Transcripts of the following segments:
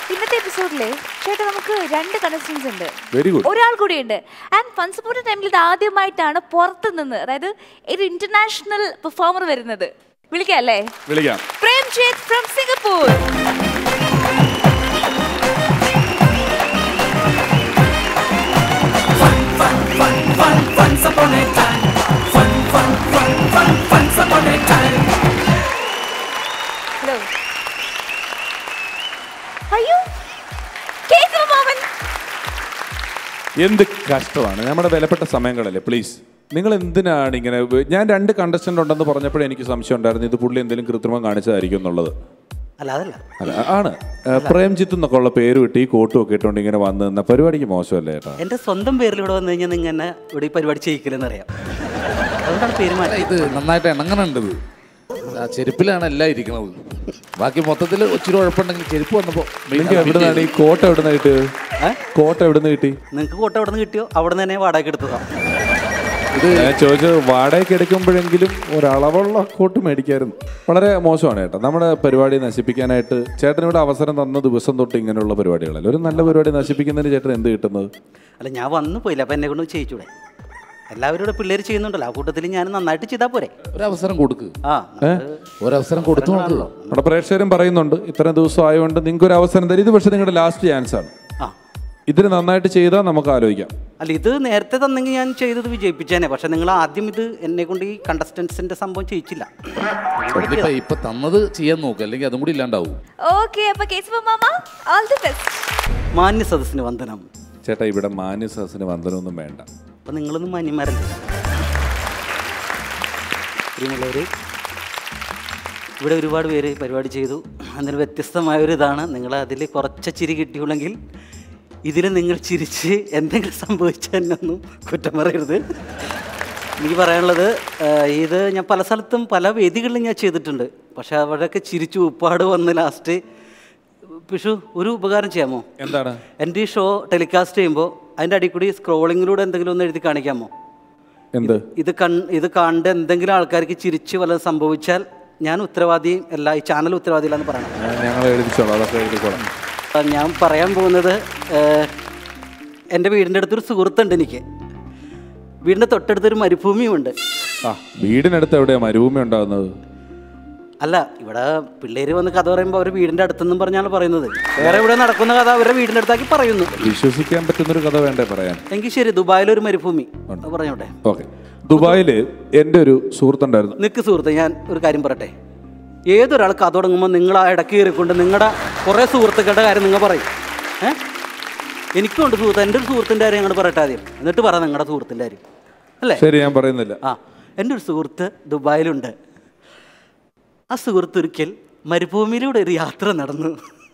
ഇന്നത്തെ എപ്പിസോഡിലെ ചേട്ടാ നമുക്ക് രണ്ട് കണ്ടസ്റ്റൻസ് ഉണ്ട് വെരി ഗുഡ് ഒരാൾ കൂടിയുണ്ട് ആൻഡ് ഫൺസപ്പോർട്ട് ടൈമിൽ ഇത് ആദ്യമായിട്ടാണ് പുറത്ത് നിന്ന് അതായത് ഒരു ഇന്റർനാഷണൽ പെർഫോമർ വരുന്നത് വിളിക്കാം അല്ലേ വിളിക്കാം പ്രേംജിത്ത് ഫ്രം സിംഗപ്പൂർ ഹലോ അയ്യോ കേക്ക് മാമൻ എന്ത് കഷ്ടമാണ് നമ്മുടെ വിലപ്പെട്ട സമയങ്ങളല്ലേ പ്ലീസ് നിങ്ങൾ എന്തിനാണ് ഇങ്ങനെ വ- ഞാൻ രണ്ട് കണ്ടസ്റ്റന്റ് ഉണ്ടെന്ന് പറഞ്ഞപ്പോഴേ എനിക്ക് സംശയം ഉണ്ടായിരുന്നു ഇത് പുള്ളി എന്തെങ്കിലും കൃത്രിമം കാണിച്ചതായിരിക്കും എന്നുള്ളത് അല്ല അതല്ല അല്ല ആണ് ഏ, പ്രേംജിത്ത് എന്നൊക്കെ ഉള്ള പേര് വിട്ട് ഈ കോട്ടും ഒക്കെ ഇട്ടുകൊണ്ട് ഇങ്ങനെ വന്ന് നിന്ന പരിപാടിക്ക് മോശമല്ലേ ഏട്ടാ എൻ്റെ സ്വന്തം പേരിൽ ഇവിടെ വന്നു കഴിഞ്ഞാൽ നിങ്ങൾ എന്നെ ഇവിടെ ഈ പരിപാടി ചെയ്യിക്കില്ലെന്ന് അറിയാം അതുകൊണ്ടാണ് പേര് മാറ്റി ഇത് നന്നായിട്ട് ഇണങ്ങണുണ്ട് ഇത് ആ ചെരുപ്പിലാണ് എല്ലാം ഇരിക്കണത് ബാക്കി മൊത്തത്തിൽ ഒച്ചിരി ഉഴപ്പുണ്ടെങ്കിൽ ചെരുപ്പ് വന്നപ്പോ നിങ്ങൾക്ക് എവിടെ നിന്നാണ് ഈ കോട്ട എവിടെ നിന്ന് കിട്ടിയത് കോട്ട എവിടെ നിന്ന് കിട്ടി നിങ്ങൾക്ക് കോട്ട എവിടെ നിന്ന് കിട്ടിയോ അവിടെ നിന്ന് തന്നെ വാടക എടുത്തതാ ഞാൻ ചോദിച്ചത് വാടകയ്ക്ക് എടുക്കുമ്പോഴെങ്കിലും ഒരളവുള്ള കോട്ട് മേടിക്കായിരുന്നു വളരെ മോശമാണ് ചേട്ടാ നമ്മുടെ പരിപാടി നശിപ്പിക്കാനായിട്ട് ചേട്ടനിവിടെ അവസരം തന്ന ദിവസം തൊട്ട് ഇങ്ങനെയുള്ള പരിപാടികളല്ല ഒരു നല്ല പരിപാടി നശിപ്പിക്കുന്നതിന് ചേട്ടൻ എന്ത് കിട്ടുന്നത് അല്ല ഞാൻ വന്നു പോയില്ല അപ്പം എന്നെ കൊണ്ട് ചെയ്യിച്ചൂടെ എല്ലാവരും ഇവിടെ പിള്ളേർ ചെയ്യുന്നുണ്ടല്ലോ ആ കൂട്ടത്തിൽ ഞാൻ നന്നായിട്ട് ചെയ്താൽ പോരെ ഒരു അവസരം കൊടുക്ക് ആ ഒരവസരം കൊടുത്തു നോക്ക് നമ്മുടെ പ്രേക്ഷകരും പറയുന്നുണ്ട് ഇത്രയും ദിവസം ആയതുകൊണ്ട് നിങ്ങൾക്ക് ഒരു അവസരം തരും ഇത് പക്ഷേ നിങ്ങളുടെ ലാസ്റ്റ് ചാൻസ് ആണ് ആ ഇതിന് നന്നായിട്ട് ചെയ്താൽ നമുക്ക് ആലോചിക്കാം അല്ല ഇത് നേരത്തെ തന്നെങ്കിൽ ഞാൻ ചെയ്തത് വിജയിപ്പിച്ചേനെ പക്ഷെ നിങ്ങൾ ആദ്യം ഇത് എന്നെ കൊണ്ട് ഈ കണ്ടസ്റ്റൻസിന്റെ സംഭവം ചെയ്യിച്ചില്ല ഇപ്പൊ ഇപ്പൊ തന്നത് ചെയ്യാൻ നോക്ക് അല്ലെങ്കിൽ അതും കൂടി ഇല്ലാണ്ടാവും ഓക്കെ അപ്പൊ കേസ് മാമ ഓൾ ദി ബെസ്റ്റ് മാന്യ സദസ്സിന് വന്ദനം ചേട്ടാ ഇവിടെ മാന്യസഹസിന് വന്ദനമൊന്നും വേണ്ട അപ്പം നിങ്ങളൊന്നും മാന്യന്മാരല്ലേ പ്രിയമുള്ളവർ ഇവിടെ ഒരുപാട് പേര് പരിപാടി ചെയ്തു അതിന് വ്യത്യസ്തമായ ഒരു ഇതാണ് നിങ്ങൾ അതിൽ കുറച്ച് ചിരി കിട്ടിയുള്ളെങ്കിൽ ഇതിൽ നിങ്ങൾ ചിരിച്ച് എന്തെങ്കിലും സംഭവിച്ചാൽ എന്നൊന്നും കുറ്റം പറയരുത് എനിക്ക് പറയാനുള്ളത് ആ, ഇത് ഞാൻ പല സ്ഥലത്തും പല വേദികളിലും ഞാൻ ചെയ്തിട്ടുണ്ട് പക്ഷെ അവിടെയൊക്കെ ചിരിച്ചു ഉപ്പാട് വന്ന് ലാസ്റ്റ് പിഷു ഒരു ഉപകാരം ചെയ്യാമോ എന്താണ് എൻ്റെ ഈ ഷോ ടെലികാസ്റ്റ് ചെയ്യുമ്പോൾ അതിൻ്റെ അടിയിൽ കൂടി സ്ക്രോളിങ്ങിലൂടെ എന്തെങ്കിലും ഒന്ന് എഴുതി കാണിക്കാമോ എന്ത് ഇത് കൺ ഇത് കണ്ട് എന്തെങ്കിലും ആൾക്കാർക്ക് ചിരിച്ച് വല്ലതും സംഭവിച്ചാൽ ഞാൻ ഉത്തരവാദിയും അല്ല ഈ ചാനൽ ഉത്തരവാദിയില്ലെന്ന് പറയണം ഞാൻ- ഞങ്ങൾ എഴുതിച്ചോളാം അതൊക്കെ എഴുതിക്കോളാം ആ, ഞാൻ പറയാൻ പോകുന്നത് ഏഹ്, എൻ്റെ വീടിൻ്റെ അടുത്തൊരു സുഹൃത്തുണ്ട് എനിക്ക് വീടിൻ്റെ തൊട്ടടുത്തൊരു മരുഭൂമിയുമുണ്ട് ആ വീടിനടുത്ത് എവിടെയാ മരുഭൂമി ഉണ്ടാകുന്നത് അല്ല ഇവിടെ പിള്ളേര് വന്ന് കഥ പറയുമ്പോൾ അവർ വീടിൻ്റെ അടുത്തെന്നും പറഞ്ഞാണ് പറയുന്നത് വേറെ ഇവിടെ നടക്കുന്ന കഥ അവരുടെ വീടിൻ്റെ അടുത്താക്കി പറയുന്നു വിശ്വസിക്കാൻ പറ്റുന്നൊരു കഥ വേണ്ടേ പറയാൻ എങ്കിൽ ശരി ദുബായിലൊരു മരുഭൂമി അത് പറഞ്ഞോട്ടെ ഓക്കെ ദുബായിൽ എൻ്റെ ഒരു സുഹൃത്തുണ്ടായിരുന്നു നിൽക്ക് സുഹൃത്തെ ഞാൻ ഒരു കാര്യം പറയട്ടെ ഏതൊരാൾ കഥ തുടങ്ങുമ്പോൾ നിങ്ങൾ ആ ഇടയ്ക്ക് കയറിക്കൊണ്ട് നിങ്ങളുടെ കുറേ സുഹൃത്തുക്കളുടെ കാര്യം നിങ്ങൾ പറയും ഏ എനിക്കുണ്ട് സുഹൃത്ത് എൻ്റെ ഒരു സുഹൃത്തിൻ്റെ കാര്യം ഞങ്ങൾ പറയട്ടെ ആദ്യം എന്നിട്ട് പറ നിങ്ങളുടെ സുഹൃത്തിൻ്റെ കാര്യം അല്ലേ ശരി ഞാൻ പറയുന്നില്ല ആ എൻ്റെ ഒരു സുഹൃത്ത് ദുബായിലുണ്ട് ആ സുഹൃത്ത് ഒരിക്കൽ മരുഭൂമിയിലൂടെ ഒരു യാത്ര നടന്നു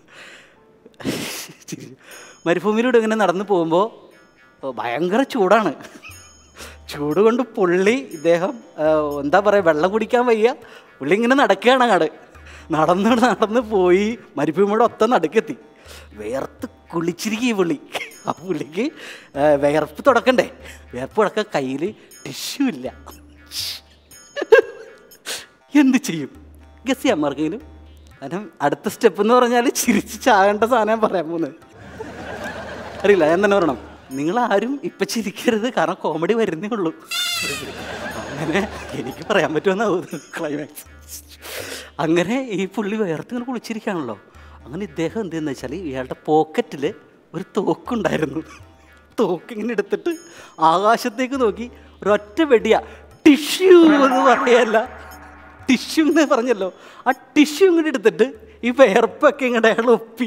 മരുഭൂമിയിലൂടെ ഇങ്ങനെ നടന്നു പോകുമ്പോൾ ഭയങ്കര ചൂടാണ് ചൂട് കൊണ്ട് പുള്ളി ഇദ്ദേഹം ആ, എന്താ പറയുക വെള്ളം കുടിക്കാൻ വയ്യ പുള്ളി ഇങ്ങനെ നടക്കുകയാണ് അങ്ങാട് നടന്ന് നടന്ന് പോയി മരുഭൂമിയുടെ ഒത്ത നടുക്കെത്തി വേർത്ത് കുളിച്ചിരിക്കും ഈ പുള്ളി ആ പുള്ളിക്ക് ആ, വിയർപ്പ് തുടക്കണ്ടേ വിയർപ്പ് തുടക്കാൻ കയ്യിൽ ടിഷ്യൂ ഇല്ല എന്ത് ചെയ്യും ഗസ് ചെയ്യാൻ മാർക്കെങ്കിലും കാരണം അടുത്ത സ്റ്റെപ്പ് എന്ന് പറഞ്ഞാൽ ചിരിച്ച് ചാകേണ്ട സാധനം പറയാൻ പോകുന്നത് അറിയില്ല ഞാൻ തന്നെ പറയണം നിങ്ങൾ ആരും ഇപ്പം ചിരിക്കരുത് കാരണം കോമഡി വരുന്നേ ഉള്ളൂ അങ്ങനെ എനിക്ക് പറയാൻ പറ്റുമെന്നാവും ക്ലൈമാക്സ് അങ്ങനെ ഈ പുള്ളി വേർത്ത് ഇങ്ങനെ കുളിച്ചിരിക്കുകയാണല്ലോ അങ്ങനെ ഇദ്ദേഹം എന്തെന്ന് വെച്ചാൽ ഇയാളുടെ പോക്കറ്റിൽ ഒരു തോക്കുണ്ടായിരുന്നു തോക്ക് ഇങ്ങനെ എടുത്തിട്ട് ആകാശത്തേക്ക് നോക്കി ഒരൊറ്റ വെടിയ ടിഷ്യൂ എന്ന് പറയല്ല ടിഷ്യൂ എന്ന് പറഞ്ഞല്ലോ ആ ടിഷ്യൂ ഇങ്ങനെ എടുത്തിട്ട് ഈ വേർപ്പൊക്കെ ഇങ്ങോട്ട് അയാൾ ഒപ്പി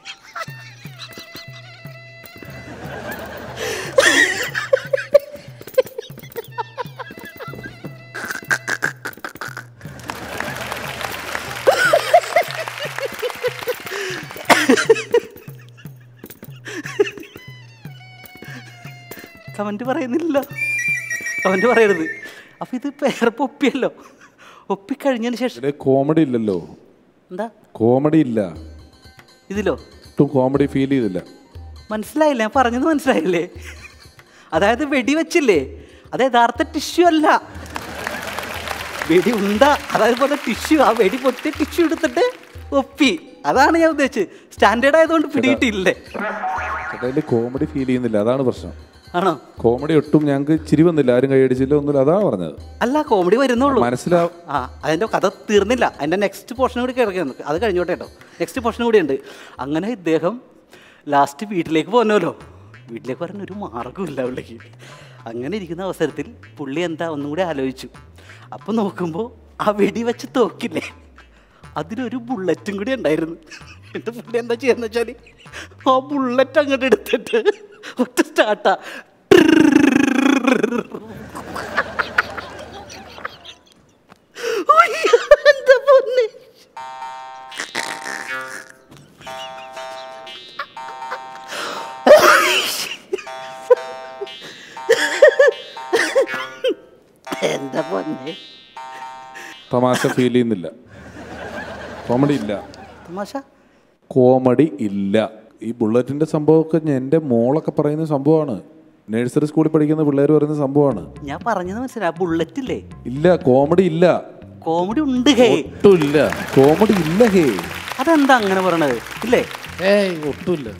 കമൻറ്റ് പറയുന്നില്ലല്ലോ കമൻറ്റ് പറയരുത് അപ്പം ഇത് പേർപ്പ് ഒപ്പിയല്ലോ ഒപ്പിക്കഴിഞ്ഞതിന് ശേഷം ഇതിൽ കോമഡി ഇല്ലല്ലോ എന്താ കോമഡി ഇല്ല ഇതിലോ ഒട്ടും കോമഡി ഫീൽ ചെയ്തില്ല മനസ്സിലായില്ല ഞാൻ പറഞ്ഞത് മനസ്സിലായില്ലേ അതായത് വെടിവെച്ചില്ലേ അത് യഥാർത്ഥ ടിഷ്യൂ അല്ല വെടി ഉണ്ട അതായത് പോലെ ടിഷ്യൂ ആ വെടി പൊട്ടി ടിഷ്യൂ എടുത്തിട്ട് ഒപ്പി അതാണ് ഞാൻ ഉദ്ദേശിച്ചത് സ്റ്റാൻഡേർഡ് ആയതുകൊണ്ട് പിടികിട്ടില്ലേ ചേട്ടാ കോമഡി ഫീൽ ചെയ്യുന്നില്ല അതാണ് പ്രശ്നം ആണോ കോമഡി ഒട്ടും ഞങ്ങൾക്ക് ചിരി വന്നില്ല ആരും കൈയടിച്ചില്ല ഒന്നുമില്ല അതാണ് പറഞ്ഞത് അല്ല കോമഡി വരുന്നുള്ളൂ മനസ്സിലാവും ആ അതിന്റെ കഥ തീർന്നില്ല അതിന്റെ നെക്സ്റ്റ് പോർഷൻ കൂടി കിടക്കുന്നു അത് കഴിഞ്ഞോട്ടെ കേട്ടോ നെക്സ്റ്റ് പോർഷൻ കൂടി ഉണ്ട് അങ്ങനെ ഇദ്ദേഹം ലാസ്റ്റ് വീട്ടിലേക്ക് പോന്നല്ലോ വീട്ടിലേക്ക് പറയാൻ ഒരു മാർഗ്ഗമില്ല പുള്ളിക്ക് അങ്ങനെ ഇരിക്കുന്ന അവസരത്തിൽ പുള്ളി എന്താ ഒന്നും കൂടി ആലോചിച്ചു അപ്പം നോക്കുമ്പോൾ ആ വെടി വെച്ച് തോക്കില്ലേ അതിലൊരു ബുള്ളറ്റും കൂടി ഉണ്ടായിരുന്നു എന്നിട്ട് പുള്ളി എന്താ ചെയ്യാന്ന് വെച്ചാൽ ആ ബുള്ളറ്റ് അങ്ങോട്ട് എടുത്തിട്ട് ഒറ്റ സ്റ്റാർട്ടാ എന്താ പൊന്നെ എന്താ പൊന്നെ തമാശ ഫീൽ ചെയ്യുന്നില്ല കോമഡി ഇല്ല തമാശ കോമഡി ഇല്ല ഈ ബുള്ളറ്റിന്റെ സംഭവമൊക്കെ ഞാൻ- എൻ്റെ മോളൊക്കെ പറയുന്ന സംഭവമാണ് നഴ്സറി സ്കൂളിൽ പഠിക്കുന്ന പിള്ളേർ പറയുന്ന സംഭവമാണ് ഞാൻ പറഞ്ഞത് മനസ്സിലായി ആ ബുള്ളറ്റ് ഇല്ലേ ഇല്ല കോമഡി ഇല്ല കോമഡി ഉണ്ട് ഹേ ഒട്ടുമില്ല കോമഡി ഇല്ല ഹേ അതെന്താ അങ്ങനെ പറയണത് ഇല്ലേ ഏയ് ഒട്ടുമില്ല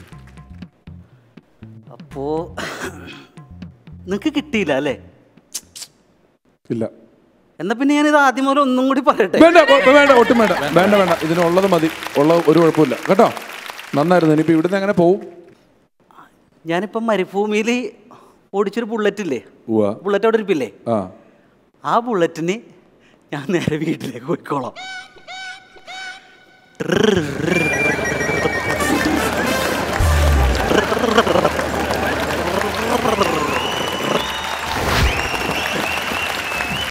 അപ്പോ നിങ്ങക്ക് കിട്ടിയില്ല അല്ലേ ഇല്ല എന്നാ പിന്നെ ഞാനിത് ആദ്യം മുതൽ ഒന്നും കൂടി പറയട്ടെ വേണ്ട വേ- വേണ്ട ഒട്ടും വേണ്ട വേണ്ട വേണ്ട ഇതിനുള്ളത് മതി ഉള്ള ഒരു കുഴപ്പമില്ല കേട്ടോ നന്നായിരുന്നു ഇനിയിപ്പോ ഇവിടുന്ന് എങ്ങനെ പോവും ഞാനിപ്പം മരുഭൂമിയിൽ ഓടിച്ചൊരു ബുള്ളറ്റ് ഇല്ലേ ഉവ്വ ബുള്ളറ്റ് അവിടെ ഇരിപ്പില്ലേ ആ ആ ബുള്ളറ്റിന് ഞാൻ നേരെ വീട്ടിലേക്ക് പോയിക്കോളാം